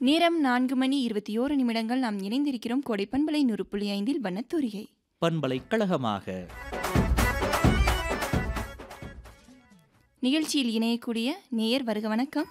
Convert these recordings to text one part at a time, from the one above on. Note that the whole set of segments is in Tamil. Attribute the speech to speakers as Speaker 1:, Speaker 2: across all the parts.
Speaker 1: நேரம் நான்கு மணி இருபத்தி ஓரு நிமிடங்கள் நாம் இணைந்திருக்கிறோம் கோடை பண்பலை நூறு புள்ளி ஐந்தில் வண்ணத்தூரிகை
Speaker 2: பண்பலைக்கழகமாக
Speaker 1: நிகழ்ச்சியில் இணையக்கூடிய நேயர் வருக வணக்கம்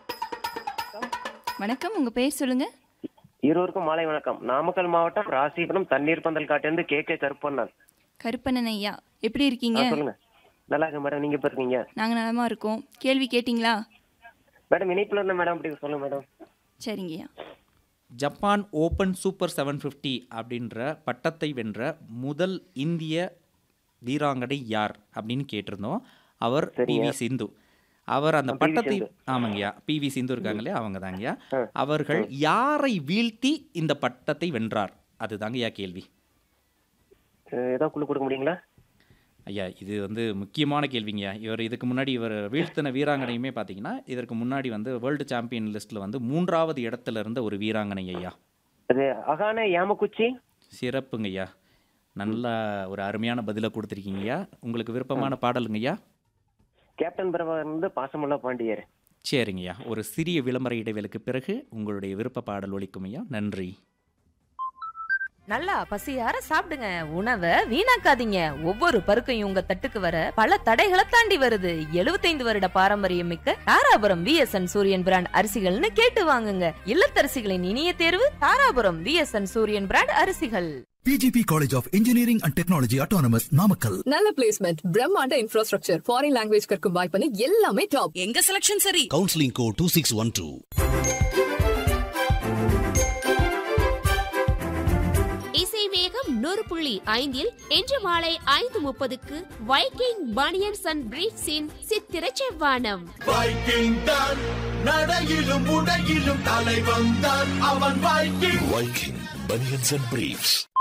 Speaker 1: வணக்கம் உங்க பெயர் சொல்லுங்க
Speaker 3: இருவருக்கும் மாலை வணக்கம் நாமக்கல் மாவட்டம் ராசிபுரம் தண்ணீர் பந்தல் காட்டிலிருந்து கே கே கருப்பண்ணன்
Speaker 1: கருப்பண்ணன் ஐயா எப்படி இருக்கீங்க
Speaker 3: ஆ, சொல்லுங்க நல்லா இருக்கு மேடம் நீங்க இப்ப இருக்கீங்க
Speaker 1: நாங்க நலமா இருக்கோம் கேள்வி கேட்டிங்களா
Speaker 3: மேடம் இணைப்புல இருந்த மேடம் அப்படி சொல்லுங்க மேடம்
Speaker 1: சரிங்கய்யா
Speaker 2: Japan open super seven fifty அப்படின்ற பட்டத்தை வென்ற முதல் இந்திய வீராங்கனை யார் அப்படின்னு கேட்டிருந்தோம் அவர் பி வி சிந்து அவர் அந்த
Speaker 3: பி.வி.
Speaker 2: பட்டத்தை
Speaker 3: சிந்து.
Speaker 2: ஆமாங்கய்யா பி வி சிந்து இருக்காங்க இல்லையா அவங்க தாங்கய்யா அவர்கள் யாரை வீழ்த்தி இந்த பட்டத்தை வென்றார் அதுதாங்கய்யா கேள்வி
Speaker 3: அஹ், ஏதாவது குழு கொடுக்க முடியுங்களா
Speaker 2: ஐயா இது வந்து முக்கியமான கேள்விங்கய்யா இவர் இதுக்கு முன்னாடி இவர் வீழ்த்தின வீராங்கனையுமே பார்த்தீங்கன்னா இதற்கு முன்னாடி வந்து வேர்ல்டு சாம்பியன் லிஸ்ட்டில் வந்து மூன்றாவது இடத்துல இருந்த ஒரு வீராங்கனை ஐயா
Speaker 3: அது அகான யாமகுச்சி
Speaker 2: சிறப்புங்கய்யா நல்ல ஒரு அருமையான பதிலை கொடுத்துருக்கீங்கய்யா உங்களுக்கு விருப்பமான பாடலுங்கய்யா
Speaker 3: கேப்டன் பிரபா இருந்து பாசமுள்ள பாண்டியர்
Speaker 2: சரிங்கய்யா ஒரு சிறிய விளம்பர இடைவேளுக்கு பிறகு உங்களுடைய விருப்ப பாடல் ஒலிக்கும் ஐயா நன்றி
Speaker 4: நல்லா பசியார சாப்பிடுங்க உணவை வீணாக்காதீங்க ஒவ்வொரு பருக்கையும் உங்க தட்டுக்கு வர பல தடைகளை தாண்டி வருது 75 வருட பாரம்பரியம் மிக்க தாராபுரம் விஎஸ்என் சூரியன் பிராண்ட் அரிசிகள்னு கேட்டு வாங்குங்க இல்லத்தரசிகளின் இனிய தேர்வு தாராபுரம் விஎஸ்என் சூரியன் பிராண்ட் அரிசிகள்
Speaker 5: PGP College of Engineering and Technology Autonomous Namakkal.
Speaker 6: நல்ல பிளேஸ்மெண்ட் பிரம்மாண்ட இன்ஃப்ராஸ்ட்ரக்சர் ஃபாரின் லாங்குவேஜ் கற்கும் வாய்ப்புன்னு எல்லாமே டாப்
Speaker 7: எங்க செலக்ஷன் சரி
Speaker 5: Counseling code 2612.
Speaker 8: இசை வேகம் நூறு புள்ளி ஐந்தில் இன்று மாலை ஐந்து முப்பதுக்கு வைக்கிங் பனியன்ஸ் அண்ட் பிரீட்ஸின் சித்திர செவ்வானம்
Speaker 9: வைக்கிங் தான் நடையிலும் உடையிலும் தலைவன் தான் அவன் Viking Viking banians and briefs